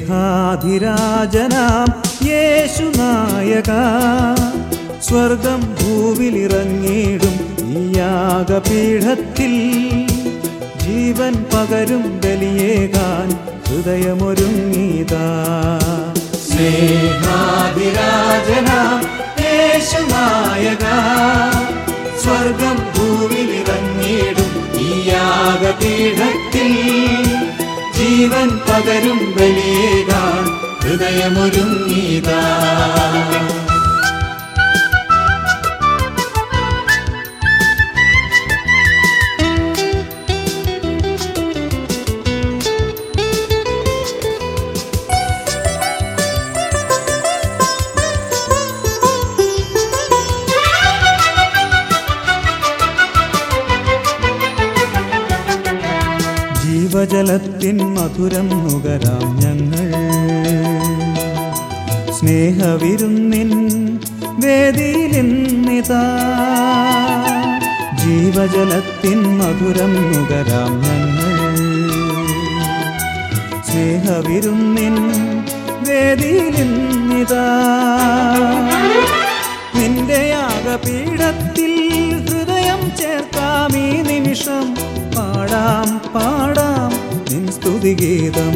സ്നേഹാധിരാജനാം യേശുനായക സ്വർഗം ഭൂവിലിറങ്ങിയിടും ഈ യാഗപീഠത്തിൽ ജീവൻ പകരും ബലിയേകാൻ ഹൃദയമൊരുങ്ങിതാ സ്നേഹാധിരാജനാം യേശുനായക സ്വർഗം ഭൂവിലിറങ്ങിയിടും ഈ യാഗപീഠത്തിൽ ജീവൻ പകരും ബലിയേകാൻ ഹൃദയമൊരുങ്ങിതാ ജീവജലത്തിൻ മധുരം നുകരാം ഞങ്ങൾ സ്നേഹവിരുന്നിൻ വേദിയിലിന്നിതാ ജീവജലത്തിൻ മധുരം നുകരാം ഞങ്ങൾ സ്നേഹവിരുന്നിൻ വേദിയിലിന്നിതാ നിന്റെ യാഗപീഠത്തിൽ ഹൃദയം ചേർക്കാം ഈ നിമിഷം പാടാം പാടാം നിൻ സ്തുതിഗീതം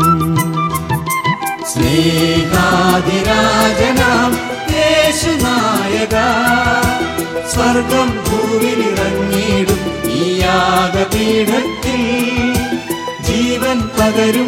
സ്നേഹാതിരാജനാം യേശുനായക സ്വർഗം ഭൂവിലിറങ്ങിയിടും ഈ യാഗപീഠത്തിൽ ജീവൻ പകരും